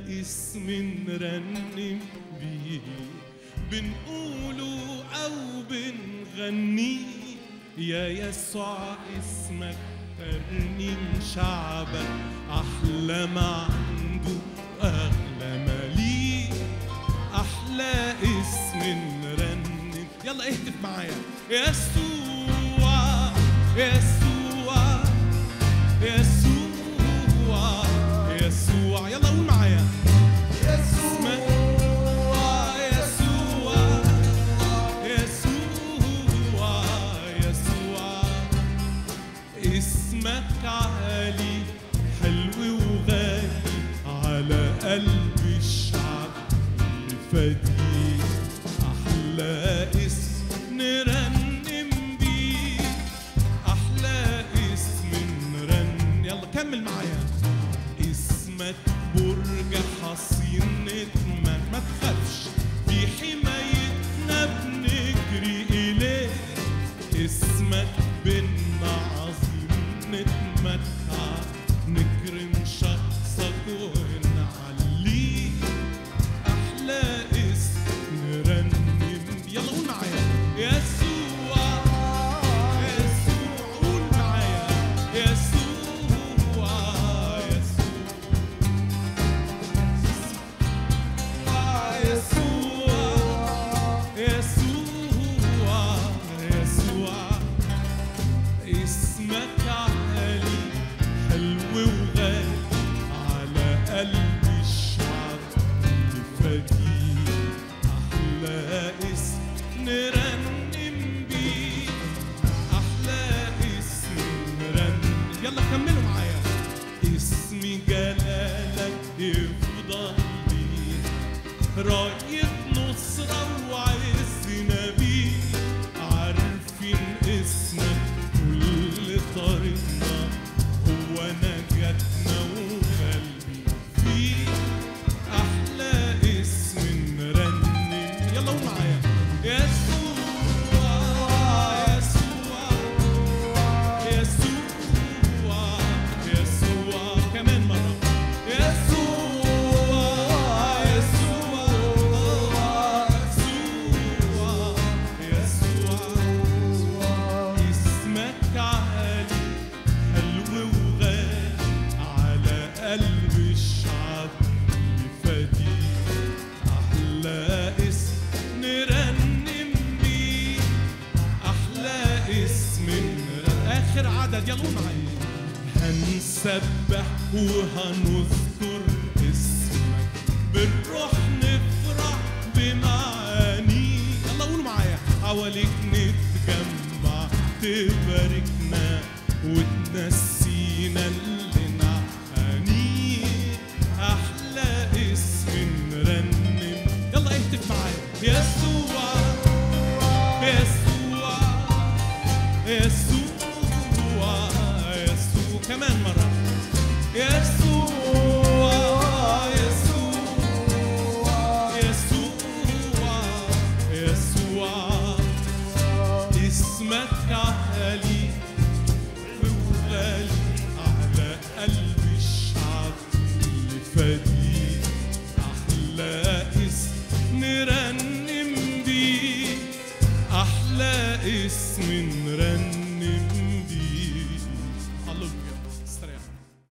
اسم نرنم بيه بنقوله أو بنغنيه يا يسوع اسمك ترنيم شعبك أحلى ما عنده أغلى ما ليه أحلى اسم نرنم يلا اهتف معايا يسوع يسوع يسوع يسوع يلا قول معايا اسمك يسوع يسوع يسوع اسمك عالي حلو وغالي على قلب الشعب اللي فديه أحلى اسم نرنم بيه أحلى اسم نرنم يلا كمل معايا اسمك برج حصين نتمك ما تخافش في حمايتنا بنجري إليه اسمك بنا عظيم نتمتع نكرم شخصك ونعليه أحلى اسم نرنم يلا قول معايا يسوع يسوع قول معايا يسوع يسوع يسوع يسوع يسوع اسمك عالي حلو وغالي على قلب الشعب اللي فديه أحلى اسم نرنم بيه أحلى اسم نرنم يلا كملوا معايا اسم جلالك يفضل ليه راية نصرة وعز نبي عارفين اسمك كل طريقنا هو نجاتنا وقلبي فيه أحلى اسم نرنم يلا قول معايا يسوع يسوع يسوع يسوع كمان مرة يسوع يسوع يسوع يسوع اسمك عالي حلو وغالي على قلب الشعب اللي فديه أحلى اسم نرنم بيه أحلى اسم نرنم آخر عدد يلا قول معايا هنسبح وهنذكر اسمك بالروح نفرح بمعاني يلا قولوا معايا حواليك نتجمع تباركنا وتنسي